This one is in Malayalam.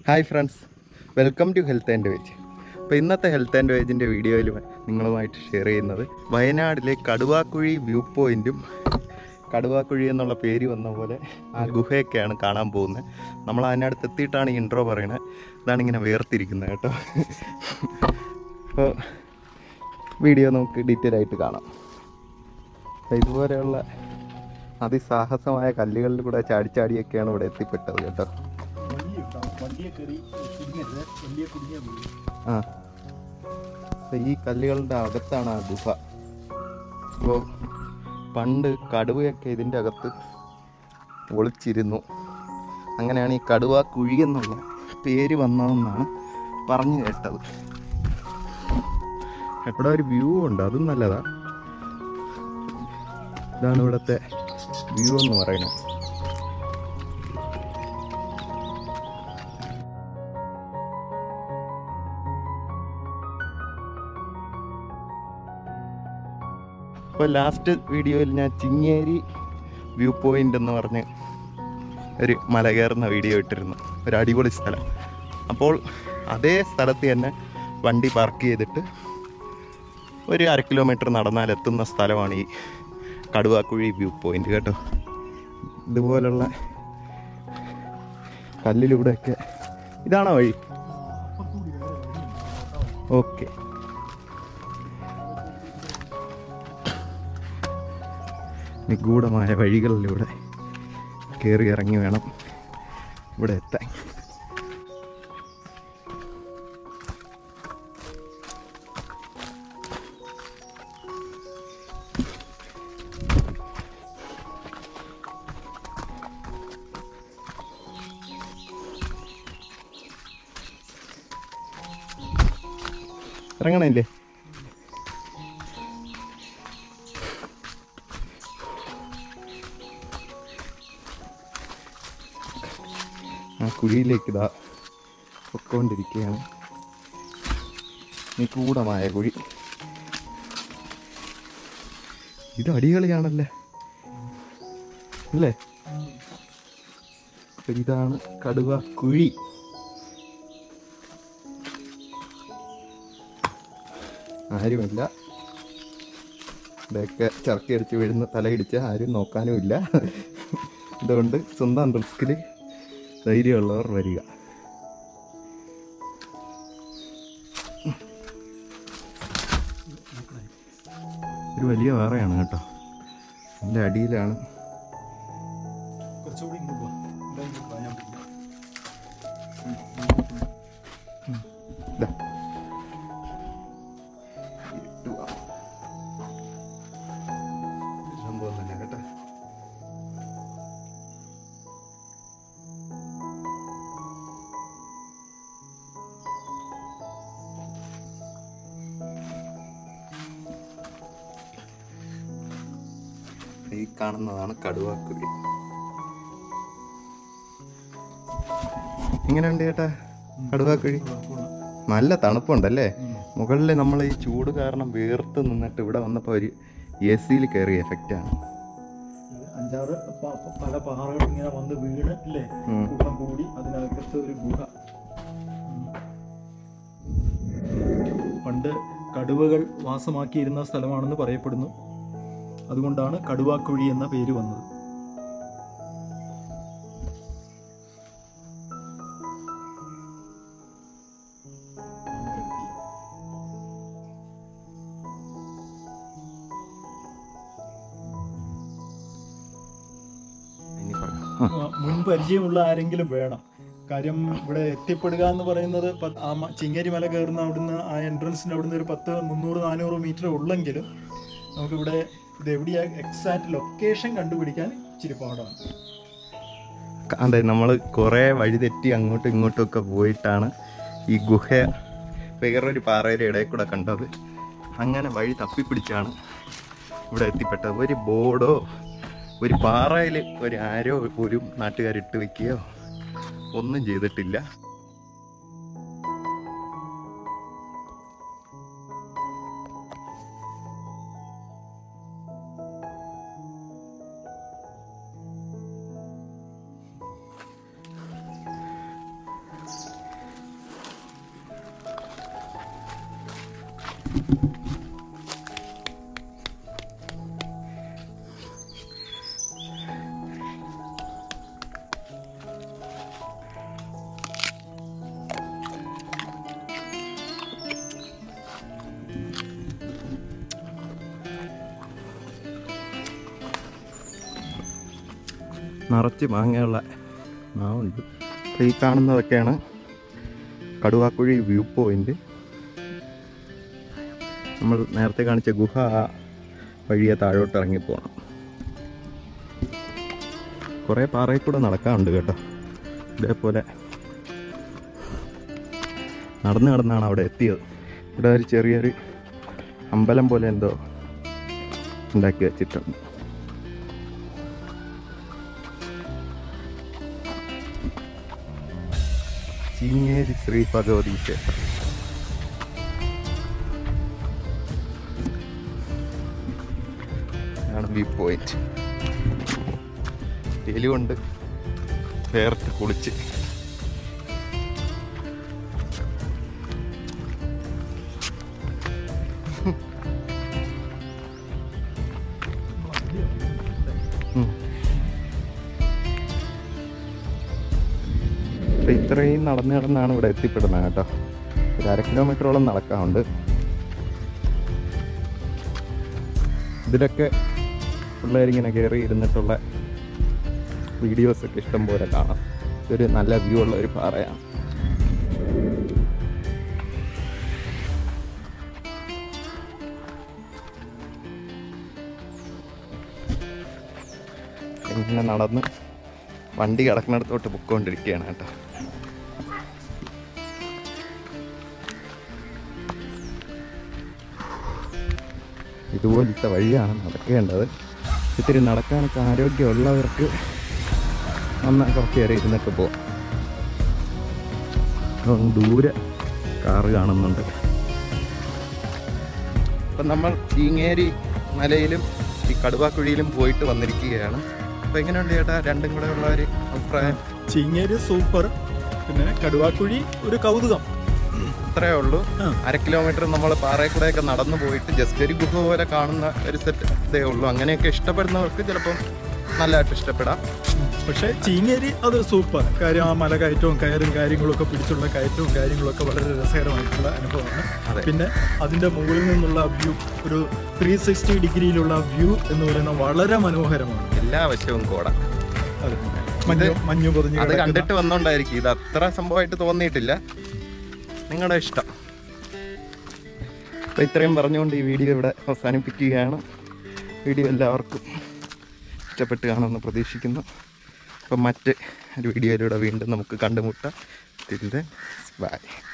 Hi friends welcome to health and veg അപ്പോൾ ഇന്നത്തെ ഹെൽത്ത് ആൻഡ് വേജിൻ്റെ വീഡിയോയിൽ നിങ്ങളുമായിട്ട് ഷെയർ ചെയ്യുന്നത് വയനാടിലെ കടുവാക്കുഴി വ്യൂ പോയിൻറ്റും കടുവാക്കുഴി എന്നുള്ള പേര് വന്ന പോലെ ആ ഗുഹയൊക്കെയാണ് കാണാൻ പോകുന്നത് നമ്മൾ അതിനടുത്ത് എത്തിയിട്ടാണ് ഈ ഇൻട്രോ പറയുന്നത് ഇതാണ് ഇങ്ങനെ വേർതിരിക്കുന്നത് കേട്ടോ അപ്പോൾ വീഡിയോ നമുക്ക് ഡീറ്റെയിൽ ആയിട്ട് കാണാം അപ്പോൾ ഇതുപോലെയുള്ള അതിസാഹസമായ കല്ലുകളിൽ കൂടെ ചാടിച്ചാടിയൊക്കെയാണ് ഇവിടെ എത്തിപ്പെട്ടത് കേട്ടോ വണ്ടിയുണ്ടാവും വണ്ടിയെ കയറി കുടുങ്ങരുത് വണ്ടിയെ കുടുങ്ങിയാൽ വീഴും ആ അപ്പൊ ഈ കല്ലുകളുടെ അകത്താണ് ആ ഗുഹ അപ്പോൾ പണ്ട് കടുവയൊക്കെ ഇതിൻ്റെ അകത്ത് ഒളിച്ചിരുന്നു അങ്ങനെയാണ് ഈ കടുവ കുഴി എന്നുള്ള പേര് വന്നതെന്നാണ് പറഞ്ഞു കേട്ടത് ഇവിടെ ഒരു വ്യൂ ഉണ്ട് അതും നല്ലതാ ഇതാണ് ഇവിടുത്തെ വ്യൂ എന്ന് പറയുന്നത് ഇപ്പോൾ ലാസ്റ്റ് വീഡിയോയിൽ ഞാൻ ചിങ്ങേരി വ്യൂ പോയിന്റ് എന്ന് പറഞ്ഞ് ഒരു മല കയറുന്ന വീഡിയോ ഇട്ടിരുന്നു ഒരു അടിപൊളി സ്ഥലം അപ്പോൾ അതേ സ്ഥലത്ത് തന്നെ വണ്ടി പാർക്ക് ചെയ്തിട്ട് ഒരു അര കിലോമീറ്റർ നടന്നാൽ എത്തുന്ന സ്ഥലമാണ് ഈ കടുവാക്കുഴി വ്യൂ പോയിന്റ് കേട്ടോ ഇതുപോലുള്ള കല്ലിലൂടെയൊക്കെ ഇതാണോ വഴി ഓക്കെ നിഗൂഢമായ വഴികളിലൂടെ കയറി ഇറങ്ങി വേണം ഇവിടെ എത്താൻ ഇറങ്ങണില്ലേ ആ കുഴിയിലേക്ക് ഇതാ പൊക്കോണ്ടിരിക്കുകയാണ് നിഗൂഢമായ കുഴി ഇത് അടികളിയാണല്ലേ അല്ലേ അപ്പൊ ഇതാണ് കടുവ കുഴി ആരുമില്ല ഇതൊക്കെ ചർക്കി അടിച്ച് വീഴുന്ന തലയിടിച്ച് ആരും നോക്കാനും ഇല്ല അതുകൊണ്ട് സ്വന്തം റിസ്കിൽ ധൈര്യമുള്ളവർ വരിക ഒരു വലിയ പാറയാണ് കേട്ടോ എൻ്റെ അടിയിലാണ് കുറച്ചുകൂടി ഇങ്ങോട്ട് പോവാം എന്തായാലും ഇങ്ങോട്ട് വാ, ഞാൻ പിടിക്കാം. ഇതാ. ഇട്ടുവാ. ഇത് സംഭവം തന്നെ കേട്ടോ ഈ കാണുന്നതാണ് കടുവാക്കുഴി എങ്ങനെയുണ്ട് ചേട്ടാ കടുവാക്കുഴി നല്ല തണുപ്പുണ്ടല്ലേ മുകളിൽ നമ്മൾ ഈ ചൂട് കാരണം വീർത്ത് നിന്നിട്ട് ഇവിടെ വന്നപ്പോൾ ഒരു എ സിയിൽ കയറിയ എഫക്റ്റാണ് ഇത് അഞ്ചാറ് പ- പ- പല പാറകൾ ഇങ്ങനെ വന്ന് വീണ് അല്ലേ ഉം. കൂട്ടം കൂടി അതിനകത്ത് ഒരു ഗുഹ ഉം. പണ്ട് കടുവകൾ വാസമാക്കിയിരുന്ന സ്ഥലമാണെന്ന് പറയപ്പെടുന്നു അതുകൊണ്ടാണ് കടുവാക്കുഴി എന്ന പേര് വന്നത് ഇനി പറ. ആ, മുൻ പരിചയമുള്ള ആരെങ്കിലും വേണം കാര്യം ഇവിടെ എത്തിപ്പെടുക എന്ന് പറയുന്നത് പ- ആ മ- ചിങ്ങേരി മല കയറുന്ന അവിടുന്ന് ആ എൻട്രൻസിന് അവിടുന്ന് ഒരു പത്ത് മുന്നൂറ് നാനൂറ് മീറ്റർ ഉള്ളെങ്കിലും നമുക്കിവിടെ ഇത് എവിടെയാ എക്സാക്ട് ലൊക്കേഷൻ കണ്ടുപിടിക്കാൻ ഇച്ചിരി പാടാണ് അതെ നമ്മൾ കുറേ വഴി തെറ്റി അങ്ങോട്ടും ഇങ്ങോട്ടും ഒക്കെ പോയിട്ടാണ് ഈ ഗുഹ വേറൊരു പാറയുടെ ഇടയിൽ കൂടെ കണ്ടത് അങ്ങനെ വഴി തപ്പിപ്പിടിച്ചാണ് ഇവിടെ എത്തിപ്പെട്ടത് ഒരു ബോർഡോ ഒരു പാറയിൽ ഒരു ആരോ പോലും നാട്ടുകാരിട്ട് വെക്കുകയോ ഒന്നും ചെയ്തിട്ടില്ല നിറച്ച് മാങ്ങയുള്ള മാവുണ്ട് അപ്പോൾ ഈ കാണുന്നതൊക്കെയാണ് കടുവാക്കുഴി വ്യൂ പോയിന്റ് നമ്മൾ നേരത്തെ കാണിച്ച ഗുഹ ആ വഴിയെ താഴോട്ട് ഇറങ്ങി പോകണം കുറേ പാറയിൽ കൂടെ നടക്കാറുണ്ട് കേട്ടോ ഇതേപോലെ നടന്ന് നടന്നാണ് അവിടെ എത്തിയത് ഇവിടെ ഒരു ചെറിയൊരു അമ്പലം പോലെ എന്തോ ഉണ്ടാക്കി വെച്ചിട്ടുണ്ട് ചീങ്ങേരി ശ്രീ ഭഗവതി ക്ഷേത്രം ആണ് വ്യൂ പോയിന്റ് എലുകൊണ്ട് വേർത്ത് കുളിച്ച് ഉം. അപ്പൊ ഇത്രയും നടന്ന് നടന്നാണ് ഇവിടെ എത്തിപ്പെടുന്നത് കേട്ടോ ഒരു അര കിലോമീറ്ററോളം നടക്കാറുണ്ട് ഇതിലൊക്കെ പിള്ളേരിങ്ങനെ കയറി ഇരുന്നിട്ടുള്ള വീഡിയോസൊക്കെ ഇഷ്ടം പോലെ കാണാം ഇതൊരു നല്ല വ്യൂ ഉള്ള ഒരു പാറയാണ് ഇങ്ങനെ നടന്ന് വണ്ടി കിടക്കുന്നിടത്തോട്ട് പൊക്കോണ്ടിരിക്കുകയാണ് കേട്ടോ ഇതുപോലത്തെ വഴിയാണ് നടക്കേണ്ടത് ഇത്തിരി നടക്കാനൊക്കെ ആരോഗ്യമുള്ളവർക്ക് വന്നാൽ കുറച്ച് നേരം ഇരുന്നിട്ട് പോവാം അപ്പം ദൂരെ കാറ് കാണുന്നുണ്ട് അപ്പം നമ്മൾ ചീങ്ങേരി മലയിലും ഈ കടുവാക്കുഴിയിലും പോയിട്ട് വന്നിരിക്കുകയാണ് അപ്പം എങ്ങനെയുണ്ട് ചേട്ടാ രണ്ടും കൂടെ ഉള്ള ഒരു അഭിപ്രായം ചിങ്ങേരി സൂപ്പർ പിന്നെ കടുവാക്കുഴി ഒരു കൗതുകം അത്രേ ഉള്ളൂ ആ. അര കിലോമീറ്റർ നമ്മൾ പാറയിൽ കൂടെയൊക്കെ നടന്നു പോയിട്ട് ജസ്റ്റ് ഒരു ഗുഹ പോലെ കാണുന്ന ഒരു സെറ്റ് ഇതേ ഉള്ളൂ അങ്ങനെയൊക്കെ ഇഷ്ടപ്പെടുന്നവർക്ക് ചിലപ്പം നല്ലതായിട്ട് ഇഷ്ടപ്പെടാം പക്ഷേ ചീങ്ങേരി അത് സൂപ്പർ കാര്യം ആ മല കയറ്റവും കയറും കാര്യങ്ങളൊക്കെ പിടിച്ചുള്ള കയറ്റവും കാര്യങ്ങളൊക്കെ വളരെ രസകരമായിട്ടുള്ള അനുഭവമാണ് അതെ. പിന്നെ അതിന്റെ മുകളിൽ നിന്നുള്ള വ്യൂ ഒരു ത്രീ സിക്സ്റ്റി ഡിഗ്രിയിലുള്ള വ്യൂ എന്ന് പറയുന്നത് വളരെ മനോഹരമാണ് എല്ലാ വശവും കോട അതെ മഞ്ഞു മഞ്ഞു പൊതിഞ്ഞ് അത് കിടക്കുന്ന- കണ്ടിട്ട് വന്നോണ്ടായിരിക്കും ഇത് അത്ര സംഭവമായിട്ട് തോന്നിയിട്ടില്ല നിങ്ങളുടെ ഇഷ്ടം അപ്പോൾ ഇത്രയും പറഞ്ഞുകൊണ്ട് ഈ വീഡിയോ ഇവിടെ അവസാനിപ്പിക്കുകയാണ് വീഡിയോ എല്ലാവർക്കും ഇഷ്ടപ്പെട്ട് കാണുമെന്ന് പ്രതീക്ഷിക്കുന്നു അപ്പം മറ്റ് ഒരു വീഡിയോയിലൂടെ വീണ്ടും നമുക്ക് കണ്ടുമുട്ടാം ബൈ